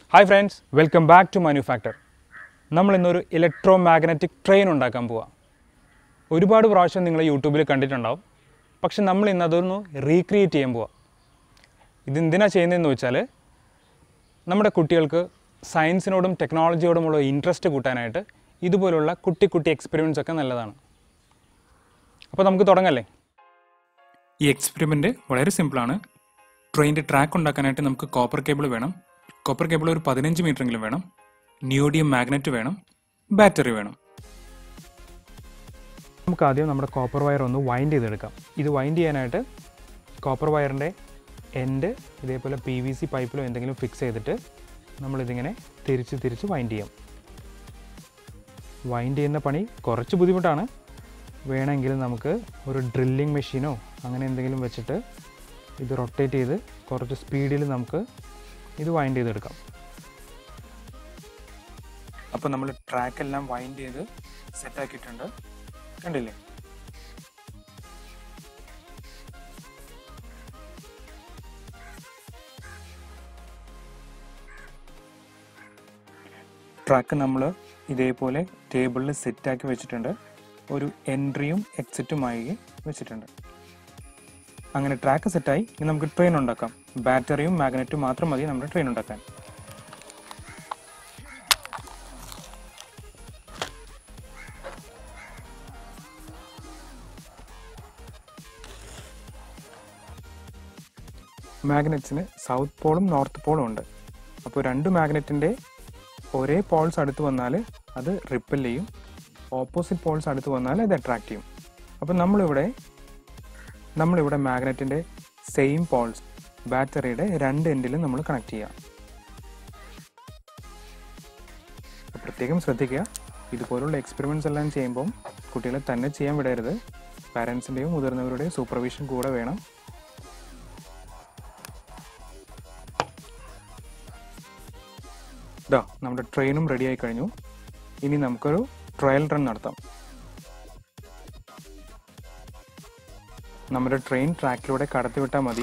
hi friends welcome back to manufacture നമ്മൾ ഇന്നൊരു electro magnetic train ഉണ്ടാക്കാൻ പോവാം ഒരുപാട് പ്രാവശ്യം നിങ്ങൾ യൂട്യൂബിൽ കണ്ടിട്ടുണ്ടാവും പക്ഷെ നമ്മൾ ഇന്ന് അതൊന്ന് റീക്രിയേറ്റ് ചെയ്യാൻ പോവാം ഇതെന്തിനാ ചെയ്യുന്നതെന്ന് വെച്ചാൽ നമ്മുടെ കുട്ടികൾക്ക് സയൻസിനോടും ടെക്നോളജിയോടുമുള്ള ഇൻട്രസ്റ്റ് കൂട്ടാനായിട്ട് ഇതുപോലുള്ള കുട്ടി കുട്ടി എക്സ്പെരിമെൻറ്റ്സ് ഒക്കെ നല്ലതാണ് അപ്പോൾ നമുക്ക് തുടങ്ങല്ലേ ഈ എക്സ്പെരിമെൻ്റ് വളരെ സിമ്പിളാണ് ട്രെയിനിൻ്റെ ട്രാക്ക് ഉണ്ടാക്കാനായിട്ട് നമുക്ക് കോപ്പർ കേബിൾ വേണം കോപ്പർ കേബിൾ ഒരു പതിനഞ്ച് മീറ്ററെങ്കിലും വേണം നിയോഡിയം മാഗ്നറ്റ് വേണം ബാറ്ററി വേണം നമുക്ക് ആദ്യം നമ്മുടെ കോപ്പർ വയർ ഒന്ന് വൈൻഡ് ചെയ്തെടുക്കാം ഇത് വൈൻഡ് ചെയ്യാനായിട്ട് കോപ്പർ വയറിൻ്റെ എൻഡ് ഇതേപോലെ പി വി സി പൈപ്പിലോ എന്തെങ്കിലും ഫിക്സ് ചെയ്തിട്ട് നമ്മളിതിങ്ങനെ തിരിച്ച് തിരിച്ച് വൈൻഡ് ചെയ്യാം വൈൻഡ് ചെയ്യുന്ന പണി കുറച്ച് ബുദ്ധിമുട്ടാണ് വേണമെങ്കിൽ നമുക്ക് ഒരു ഡ്രില്ലിംഗ് മെഷീനോ അങ്ങനെ എന്തെങ്കിലും വെച്ചിട്ട് ഇത് റൊട്ടേറ്റ് ചെയ്ത് കുറച്ച് സ്പീഡിൽ നമുക്ക് ഇത് വൈൻഡ് ചെയ്തെടുക്കാം അപ്പോൾ നമ്മൾ ട്രാക്ക് എല്ലാം വൈൻഡ് ചെയ്ത് സെറ്റ് ആക്കിയിട്ടുണ്ട് കണ്ടില്ലേ ട്രാക്ക് നമ്മൾ ഇതേപോലെ ടേബിളിൽ സെറ്റാക്കി വെച്ചിട്ടുണ്ട് ഒരു എൻട്രിയും എക്സിറ്റുമായി വെച്ചിട്ടുണ്ട് അങ്ങനെ ട്രാക്ക് സെറ്റായി ഇനി നമുക്ക് ട്രെയിൻ ഉണ്ടാക്കാം ബാറ്ററിയും മാഗ്നറ്റും മാത്രം മതി നമ്മുടെ ട്രെയിൻ ഉണ്ടാക്കാൻ മാഗ്നറ്റ്സിന് സൗത്ത് പോളും നോർത്ത് പോളും ഉണ്ട് അപ്പോൾ രണ്ട് മാഗ്നറ്റിൻ്റെ ഒരേ പോൾസ് അടുത്ത് വന്നാൽ അത് റിപ്പൽ ചെയ്യും ഓപ്പോസിറ്റ് പോൾസ് അടുത്ത് വന്നാൽ അത് അട്രാക്ട് ചെയ്യും അപ്പോൾ നമ്മളിവിടെ നമ്മളിവിടെ മാഗ്നറ്റിൻ്റെ സെയിം പോൾസ് ബാറ്ററിയുടെ രണ്ട് എൻഡിലും നമ്മൾ കണക്ട് ചെയ്യാം അപ്പോൾ പ്രത്യേകം ശ്രദ്ധിക്കുക ഇതുപോലുള്ള എക്സ്പെരിമെൻറ്റ്സ് എല്ലാം ചെയ്യുമ്പം കുട്ടികളെ തന്നെ ചെയ്യാൻ വിടരുത് പാരൻസിൻ്റെയും മുതിർന്നവരുടെയും സൂപ്പർവിഷൻ കൂടെ വേണം ഇതാ നമ്മുടെ ട്രെയിനും റെഡി ആയി കഴിഞ്ഞു ഇനി നമുക്കൊരു ട്രയൽ റൺ നടത്താം നമ്മുടെ ട്രെയിൻ ട്രാക്കിലൂടെ കടത്തിവിട്ടാൽ മതി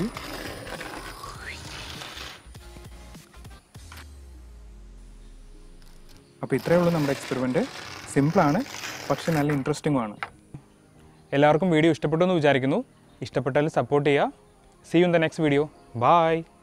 അപ്പോൾ ഇത്രയേ ഉള്ളൂ നമ്മുടെ എക്സ്പെരിമെൻറ്റ് സിമ്പിളാണ് പക്ഷെ നല്ല ഇൻട്രസ്റ്റിംഗും ആണ് എല്ലാവർക്കും വീഡിയോ ഇഷ്ടപ്പെട്ടു എന്ന് വിചാരിക്കുന്നു ഇഷ്ടപ്പെട്ടാൽ സപ്പോർട്ട് ചെയ്യുക see you in the next video bye